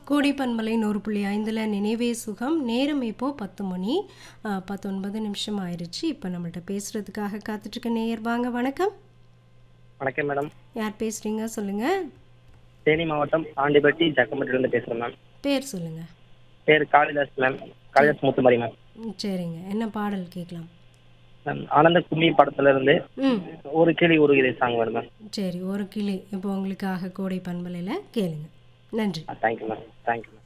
கோடி பண்பலை நூறு புள்ளி ஐந்தில் நினைவே சுகம் நேரம் இப்போ பத்து மணி ஆ, பத்தொன்பது நிமிஷம் ஆயிடுச்சு இப்போ நம்மள்ட்ட பேசுகிறதுக்காக காத்துட்ருக்க நேயர் வாங்க வணக்கம் வணக்கம் மேடம் யார் பேசுகிறீங்க சொல்லுங்கள் தேனி மாவட்டம் ஆண்டிப்பட்டி ஜக்கம்பட்டிலிருந்து பேசுகிறேன் மேம் பேர் சொல்லுங்கள் பேர் காளிதாஸ் மேம் காளிதாஸ் முத்துமாரி மேம் ம், சரிங்க என்ன பாடல் கேட்கலாம் மேம் ஆனந்த கும்மி படத்துல இருந்து ம் ஒரு கிளி ஒரு கிளி சாங் வேணும் மேம் சரி ஒரு கிளி இப்போ உங்களுக்காக கோடை பண்பலையில் கேளுங்க நன்றி தேங்க்யூ மேம் தேங்க்யூ மேம்